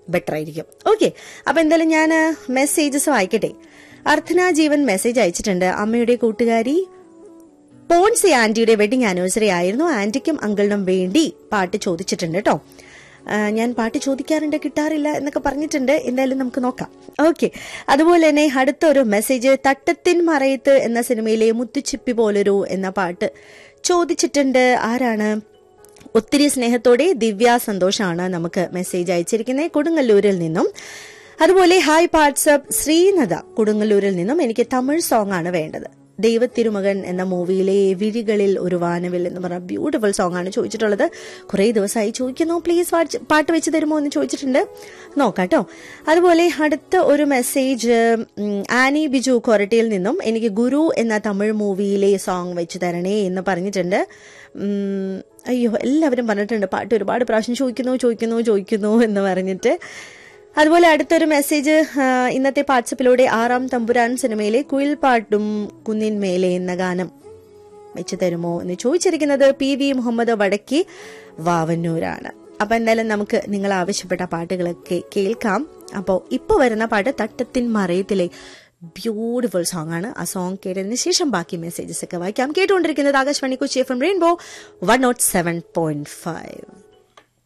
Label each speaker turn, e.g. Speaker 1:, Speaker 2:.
Speaker 1: better ആയിരിക്കും okay അപ്പൊ എന്തായാലും ഞാൻ മെസ്സേജസ് വായിക്കട്ടെ അർത്ഥന ജീവൻ മെസ്സേജ് അയച്ചിട്ടുണ്ട് അമ്മയുടെ കൂട്ടുകാരി പോൺസി ആന്റിയുടെ വെഡിങ് ആനിവേഴ്സറി ആയിരുന്നു ആന്റിക്കും അങ്കിളിനും വേണ്ടി പാട്ട് ചോദിച്ചിട്ടുണ്ട് കേട്ടോ ആ, ഞാൻ പാട്ട് ചോദിക്കാറുണ്ട് കിട്ടാറില്ല എന്നൊക്കെ പറഞ്ഞിട്ടുണ്ട് എന്തായാലും നമുക്ക് നോക്കാം ഓക്കെ അതുപോലെ തന്നെ അടുത്ത ഒരു മെസ്സേജ് തട്ടത്തിൻ മറയത്ത് എന്ന സിനിമയിലെ മുത്തുച്ചിപ്പി പോലൊരു എന്ന പാട്ട് ചോദിച്ചിട്ടുണ്ട് ആരാണ് ഒത്തിരി സ്നേഹത്തോടെ ദിവ്യ സന്തോഷാണ് നമുക്ക് മെസ്സേജ് അയച്ചിരിക്കുന്നത് കൊടുങ്ങല്ലൂരിൽ നിന്നും അതുപോലെ ഹായ് വാട്സപ്പ് ശ്രീനദ കൊടുങ്ങല്ലൂരിൽ നിന്നും എനിക്ക് തമിഴ് സോങ് ആണ് വേണ്ടത് ദൈവത്തിരുമകൻ എന്ന മൂവിയിലെ വിഴികളിൽ ഒരു വാനവിൽ എന്ന് പറഞ്ഞ ബ്യൂട്ടിഫുൾ സോങ് ആണ് ചോദിച്ചിട്ടുള്ളത് കുറേ ദിവസമായി ചോദിക്കുന്നു പ്ലീസ് പാട്ട് വെച്ച് തരുമോ എന്ന് ചോദിച്ചിട്ടുണ്ട് നോക്കാട്ടോ അതുപോലെ അടുത്ത ഒരു മെസ്സേജ് ഉം, ആനി ബിജു കൊരട്ടിയിൽ നിന്നും എനിക്ക് ഗുരു എന്ന തമിഴ് മൂവിയിലെ സോങ് വെച്ച് തരണേ എന്ന് പറഞ്ഞിട്ടുണ്ട് ഉം, അയ്യോ എല്ലാവരും പറഞ്ഞിട്ടുണ്ട് പാട്ട് ഒരുപാട് പ്രാവശ്യം ചോദിക്കുന്നു ചോദിക്കുന്നു ചോദിക്കുന്നു എന്ന് പറഞ്ഞിട്ട് അതുപോലെ അടുത്തൊരു മെസ്സേജ് ആ, ഇന്നത്തെ വാട്സപ്പിലൂടെ ആറാം തമ്പുരാൻ സിനിമയിലെ കുയിൽ പാട്ടും കുന്നിൻ മേലെ എന്ന ഗാനം വെച്ച് തരുമോ എന്ന് ചോദിച്ചിരിക്കുന്നത് പി വി മുഹമ്മദ് വടക്കി വാവന്നൂരാണ് അപ്പൊ എന്തായാലും നമുക്ക് നിങ്ങൾ ആവശ്യപ്പെട്ട പാട്ടുകളൊക്കെ കേൾക്കാം അപ്പോൾ ഇപ്പോൾ വരുന്ന പാട്ട് തട്ടത്തിൻ മറയത്തിലെ ബ്യൂട്ടിഫുൾ സോങ് ആണ് ആ സോങ് കേട്ടതിന് ശേഷം ബാക്കി മെസ്സേജസ് ഒക്കെ വായിക്കാം കേട്ടുകൊണ്ടിരിക്കുന്നത് Akashvani Kochi F M rainbow one nought seven point five